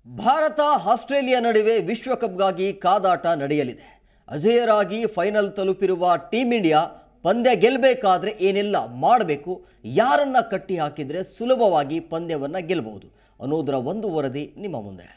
Bharat Australia ನಡುವೆ ವಿಶ್ವಕಪ್ಗಾಗಿ ಕಾದಾಟ ನಡೆಯಲಿದೆ ಅಜೇಯರಾಗಿ ಫೈನಲ್ ತಲುಪಿರುವ ಟೀಂ ಇಂಡಿಯಾ ಪಂದ್ಯ ಗೆಲ್ಲಬೇಕಾದ್ರೆ ಏನೆಲ್ಲ ಮಾಡಬೇಕು ಯಾರನ್ನ ಕಟ್ಟಿ ಹಾಕಿದ್ರೆ ಸುಲಭವಾಗಿ ಪಂದ್ಯವನ್ನು ಗೆಲ್ಲಬಹುದು ಅನ್ನೋದರ ಒಂದು ವರದಿ ನಿಮ್ಮ ಮುಂದೆ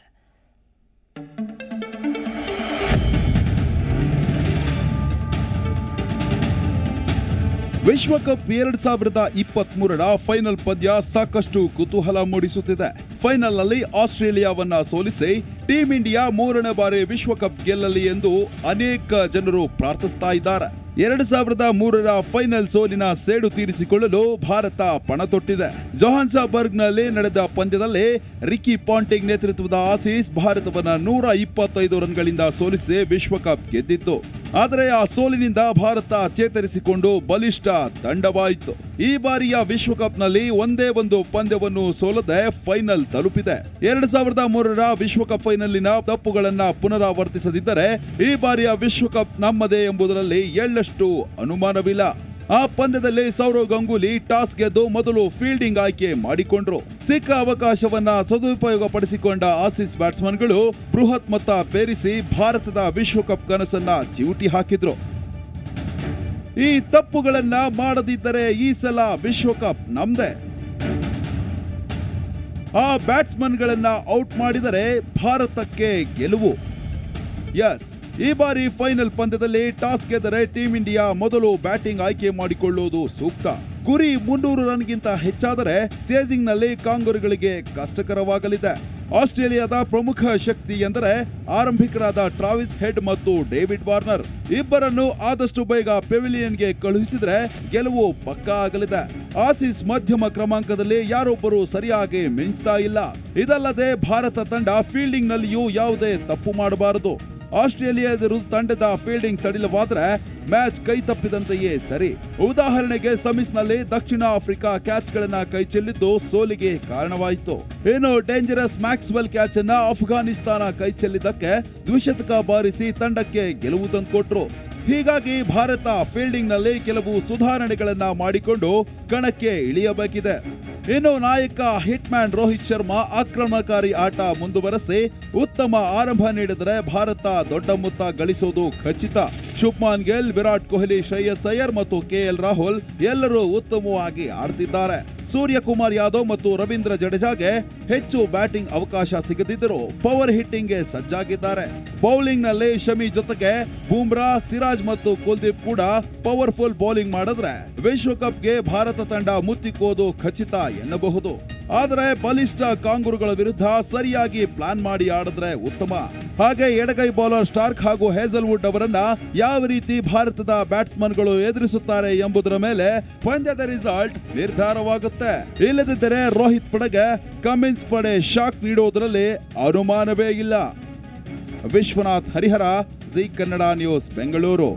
ವಿಶ್ವಕಪ್ ಎರಡ್ ಸಾವಿರದ ಇಪ್ಪತ್ತ್ ಮೂರರ ಫೈನಲ್ ಪಂದ್ಯ ಸಾಕಷ್ಟು ಕುತೂಹಲ ಮೂಡಿಸುತ್ತಿದೆ ಫೈನಲ್ನಲ್ಲಿ ಆಸ್ಟ್ರೇಲಿಯಾವನ್ನ ಸೋಲಿಸಿ ಟೀಂ ಇಂಡಿಯಾ ಮೂರನೇ ಬಾರಿ ವಿಶ್ವಕಪ್ ಗೆಲ್ಲಲಿ ಎಂದು ಅನೇಕ ಜನರು ಪ್ರಾರ್ಥಿಸ್ತಾ ಇದ್ದಾರೆ ಎರಡ್ ಸಾವಿರದ ಮೂರರ ಫೈನಲ್ ಸೋಲಿನ ಸೇಡು ತೀರಿಸಿಕೊಳ್ಳಲು ಭಾರತ ಪಣ ತೊಟ್ಟಿದೆ ಜೊಹಾನ್ಸಾಬರ್ಗ್ನಲ್ಲಿ ನಡೆದ ಪಂದ್ಯದಲ್ಲಿ ರಿಕಿ ಪಾಂಟಿಂಗ್ ನೇತೃತ್ವದ ಆಸೀಸ್ ಭಾರತವನ್ನ ನೂರ ಇಪ್ಪತ್ತೈದು ರನ್ಗಳಿಂದ ಸೋಲಿಸಿ ವಿಶ್ವಕಪ್ ಗೆದ್ದಿತ್ತು ಆದರೆ ಆ ಸೋಲಿನಿಂದ ಭಾರತ ಚೇತರಿಸಿಕೊಂಡು ಬಲಿಷ್ಠ ತಂಡವಾಯಿತು ಈ ಬಾರಿಯ ವಿಶ್ವಕಪ್ನಲ್ಲಿ ಒಂದೇ ಒಂದು ಪಂದ್ಯವನ್ನು ಸೋಲದೆ ಫೈನಲ್ ತಲುಪಿದೆ ಎರಡ್ ಸಾವಿರದ ಮೂರರ ವಿಶ್ವಕಪ್ ಫೈನಲ್ಲಿನ ತಪ್ಪುಗಳನ್ನ ಪುನರಾವರ್ತಿಸದಿದ್ದರೆ ಈ ಬಾರಿಯ ವಿಶ್ವಕಪ್ ನಮ್ಮದೇ ಎಂಬುದರಲ್ಲಿ ಎಳ್ಳಷ್ಟು ಅನುಮಾನವಿಲ್ಲ ಆ ಪಂದ್ಯದಲ್ಲಿ ಸೌರವ್ ಗಂಗೂಲಿ ಟಾಸ್ ಗೆದ್ದು ಮೊದಲು ಫೀಲ್ಡಿಂಗ್ ಆಯ್ಕೆ ಮಾಡಿಕೊಂಡ್ರು ಸಿಕ್ಕ ಅವಕಾಶವನ್ನ ಸದುಪಯೋಗ ಪಡಿಸಿಕೊಂಡ ಆಸೀಸ್ ಬ್ಯಾಟ್ಸ್ಮನ್ಗಳು ಬೃಹತ್ ಮೊತ್ತ ಪೇರಿಸಿ ಭಾರತದ ವಿಶ್ವಕಪ್ ಕನಸನ್ನ ಚಿವುಟಿ ಹಾಕಿದ್ರು ಈ ತಪ್ಪುಗಳನ್ನ ಮಾಡದಿದ್ದರೆ ಈ ಸಲ ವಿಶ್ವಕಪ್ ನಮ್ದೇ ಆ ಬ್ಯಾಟ್ಸ್ಮನ್ಗಳನ್ನ ಔಟ್ ಮಾಡಿದರೆ ಭಾರತಕ್ಕೆ ಗೆಲುವು ಎಸ್ ಈ ಬಾರಿ ಫೈನಲ್ ಪಂದ್ಯದಲ್ಲಿ ಟಾಸ್ ಗೆದ್ದರೆ ಟೀಂ ಇಂಡಿಯಾ ಮೊದಲು ಬ್ಯಾಟಿಂಗ್ ಆಯ್ಕೆ ಮಾಡಿಕೊಳ್ಳುವುದು ಸೂಕ್ತ ಗುರಿ ಮುನ್ನೂರು ರನ್ಗಿಂತ ಹೆಚ್ಚಾದರೆ ಚೇಸಿಂಗ್ನಲ್ಲಿ ಕಾಂಗರುಗಳಿಗೆ ಕಷ್ಟಕರವಾಗಲಿದೆ ಆಸ್ಟ್ರೇಲಿಯಾದ ಪ್ರಮುಖ ಶಕ್ತಿ ಎಂದರೆ ಆರಂಭಿಕರಾದ ಟ್ರಾವಿಸ್ ಹೆಡ್ ಮತ್ತು ಡೇವಿಡ್ ವಾರ್ನರ್ ಇಬ್ಬರನ್ನು ಆದಷ್ಟು ಬೇಗ ಪೆವಿಲಿಯನ್ಗೆ ಕಳುಹಿಸಿದ್ರೆ ಗೆಲುವು ಪಕ್ಕಾ ಆಗಲಿದೆ ಆಸೀಸ್ ಮಧ್ಯಮ ಕ್ರಮಾಂಕದಲ್ಲಿ ಯಾರೊಬ್ಬರು ಸರಿಯಾಗಿ ಮಿಂಚ್ತಾ ಇಲ್ಲ ಇದಲ್ಲದೆ ಭಾರತ ತಂಡ ಫೀಲ್ಡಿಂಗ್ ನಲ್ಲಿಯೂ ಯಾವುದೇ ತಪ್ಪು ಮಾಡಬಾರದು ಆಸ್ಟ್ರೇಲಿಯಾ ವಿರುದ್ಧ ತಂಡದ ಫೀಲ್ಡಿಂಗ್ ಸಡಿಲವಾದ್ರೆ ಮ್ಯಾಚ್ ಕೈ ತಪ್ಪಿದಂತೆಯೇ ಸರಿ ಉದಾಹರಣೆಗೆ ಸೆಮೀಸ್ನಲ್ಲಿ ದಕ್ಷಿಣ ಆಫ್ರಿಕಾ ಕ್ಯಾಚ್ಗಳನ್ನ ಕೈ ಚೆಲ್ಲಿದ್ದು ಸೋಲಿಗೆ ಕಾರಣವಾಯಿತು ಇನ್ನು ಡೇಂಜರಸ್ ಮ್ಯಾಕ್ಸ್ವೆಲ್ ಕ್ಯಾಚ್ ಅನ್ನ ಅಫ್ಘಾನಿಸ್ತಾನ ಕೈ ಚೆಲ್ಲಿದ್ದಕ್ಕೆ ದ್ವಿಶತಕ ಬಾರಿಸಿ ತಂಡಕ್ಕೆ ಗೆಲುವು ತಂದುಕೊಟ್ರು ಹೀಗಾಗಿ ಭಾರತ ಫೀಲ್ಡಿಂಗ್ ನಲ್ಲಿ ಕೆಲವು ಸುಧಾರಣೆಗಳನ್ನ ಮಾಡಿಕೊಂಡು ಕಣಕ್ಕೆ ಇಳಿಯಬೇಕಿದೆ ಇನ್ನು ನಾಯಕ ಹಿಟ್ ಮ್ಯಾನ್ ರೋಹಿತ್ ಶರ್ಮಾ ಆಕ್ರಮಣಕಾರಿ ಆಟ ಮುಂದುವರೆಸಿ ಉತ್ತಮ ಆರಂಭ ನೀಡಿದರೆ ಭಾರತ ದೊಡ್ಡ ಮೊತ್ತ ಗಳಿಸೋದು ಖಚಿತ ಶುಭ್ಮಾನ್ ಗಿಲ್ ವಿರಾಟ್ ಕೊಹ್ಲಿ ಶ್ರೇಯಸ್ ಅಯ್ಯರ್ ಮತ್ತು ಕೆಎಲ್ ರಾಹುಲ್ ಎಲ್ಲರೂ ಉತ್ತಮವಾಗಿ ಆಡ್ತಿದ್ದಾರೆ ಸೂರ್ಯಕುಮಾರ್ ಯಾದವ್ ಮತ್ತು ರವೀಂದ್ರ ಜಡೇಜಾಗೆ ಹೆಚ್ಚು ಬ್ಯಾಟಿಂಗ್ ಅವಕಾಶ ಸಿಗದಿದ್ದರೂ ಪವರ್ ಹಿಟ್ಟಿಂಗ್ಗೆ ಸಜ್ಜಾಗಿದ್ದಾರೆ ಬೌಲಿಂಗ್ ನಲ್ಲಿ ಶಮಿ ಜೊತೆಗೆ ಬೂಮ್ರಾ ಸಿರಾಜ್ ಮತ್ತು ಕುಲ್ದೀಪ್ ಕೂಡ ಪವರ್ಫುಲ್ ಬೌಲಿಂಗ್ ಮಾಡಿದ್ರೆ ವಿಶ್ವಕಪ್ಗೆ ಭಾರತ ತಂಡ ಮುತ್ತಿಕ್ಕೋದು ಖಚಿತ ಎನ್ನಬಹುದು ಆದರೆ ಬಲಿಷ್ಠ ಕಾಂಗೂರುಗಳ ವಿರುದ್ಧ ಸರಿಯಾಗಿ ಪ್ಲಾನ್ ಮಾಡಿ ಆಡಿದ್ರೆ ಉತ್ತಮ ಹಾಗೆ ಎಡಗೈ ಬೌಲರ್ ಸ್ಟಾರ್ಕ್ ಹಾಗೂ ಹೇಸಲ್ವುಡ್ ಅವರನ್ನ ಯಾವ ರೀತಿ ಭಾರತದ ಬ್ಯಾಟ್ಸ್ಮನ್ಗಳು ಎದುರಿಸುತ್ತಾರೆ ಎಂಬುದರ ಮೇಲೆ ಪಂದ್ಯದ ರಿಸಲ್ಟ್ ನಿರ್ಧಾರವಾಗುತ್ತೆ ಇಲ್ಲದಿದ್ದರೆ ರೋಹಿತ್ ಪಡೆಗೆ ಕಮಿನ್ಸ್ ಪಡೆ ಶಾಕ್ ನೀಡುವುದರಲ್ಲಿ ಅನುಮಾನವೇ ಇಲ್ಲ ವಿಶ್ವನಾಥ್ ಹರಿಹರ ಜಿ ಕನ್ನಡ ನ್ಯೂಸ್ ಬೆಂಗಳೂರು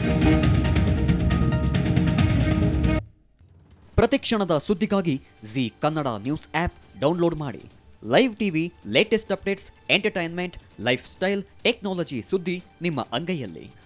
ಪ್ರತಿಕ್ಷಣದ ಸುದ್ದಿಗಾಗಿ Zee Kannada news app download ಮಾಡಿ live TV latest updates entertainment lifestyle technology ಸುದ್ದಿ ನಿಮ್ಮ ಅಂಗೈಯಲ್ಲಿ